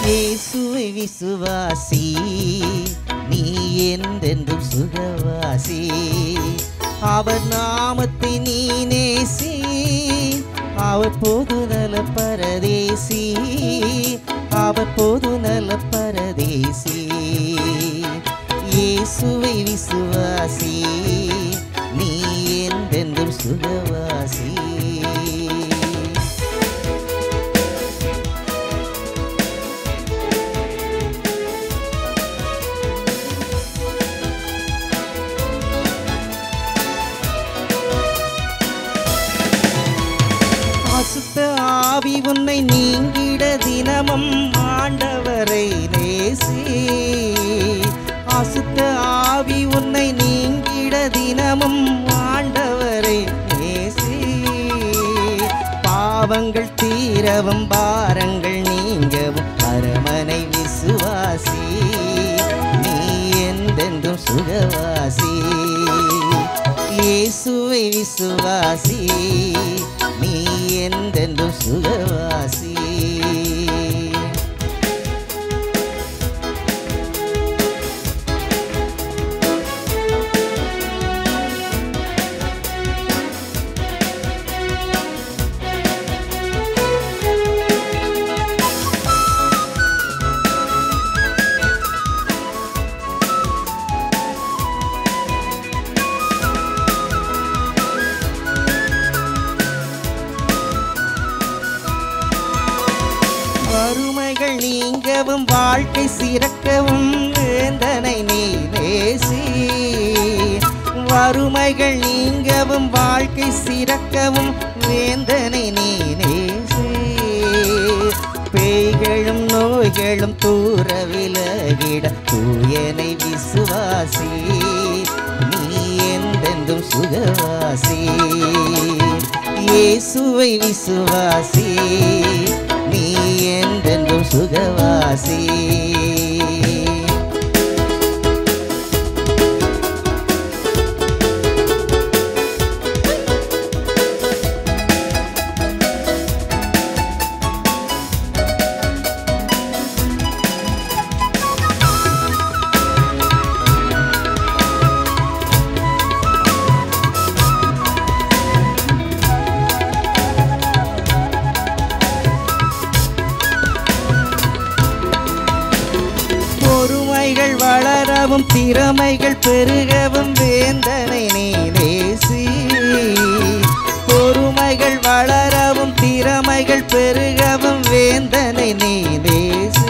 இயேசுவை விசுவாசி நீ என்றென்றும் சுகவாசி அவர் நாமத்தை நீ நேசி அவர் பொது நல பரதேசி அவர் பொது நல பரதேசி இயேசுவை விசுவாசி நீ என்றென்றும் சுகவாசி அசுத்த ஆவி உன்னை நீங்கிட தினமும் ஆண்டவரை நேசி அசுத்த ஆவி உன்னை நீங்கிட தினமும் ஆண்டவரை நேசி பாவங்கள் தீரவும் பாரங்கள் நீங்கவும் பரமனை விசுவாசி நீ என்றென்றும் சுகவாசி இயேசுவை விசுவாசி நீ என்றென்றும் சுகவாசி வறுமைகள் நீங்கவும் வாழ்க்கை சிறக்கவும் வேந்தனை நீ நேசி வறுமைகள் நீங்கவும் வாழ்க்கை சிறக்கவும் வேந்தனை நீ நேசி பேய்களும் நோய்களும் தூர விலகிட தூயனை விசுவாசி நீ என்றென்றும் சுகவாசி இயேசுவை விசுவாசி நீ என்றென்றும் சுகவாசி பொறுமைகள் வளரவும் திறமைகள் பெருகவும் வேந்தனை நீ நேசி பொறுமைகள் வளரவும் திறமைகள் பெருகவும் வேந்தனை நீ நேசி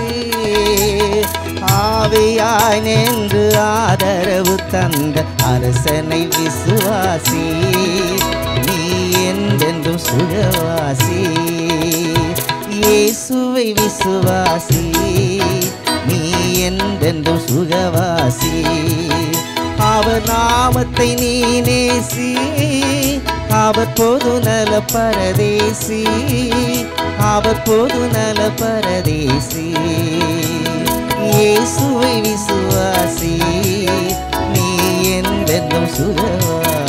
ஆவியாய் நின்று ஆதரவு தந்த அரசனை விசுவாசி நீ என்றென்றும் சுகவாசி இயேசுவை விசுவாசி நீ என்றென்றும் சுகவாசி அவர் நாமத்தை நீ நேசி அவர் பொது நல பரதேசி அவர் பொது நல பரதேசி இயேசுவை விசுவாசி நீ என்றென்றும் சுகவாசி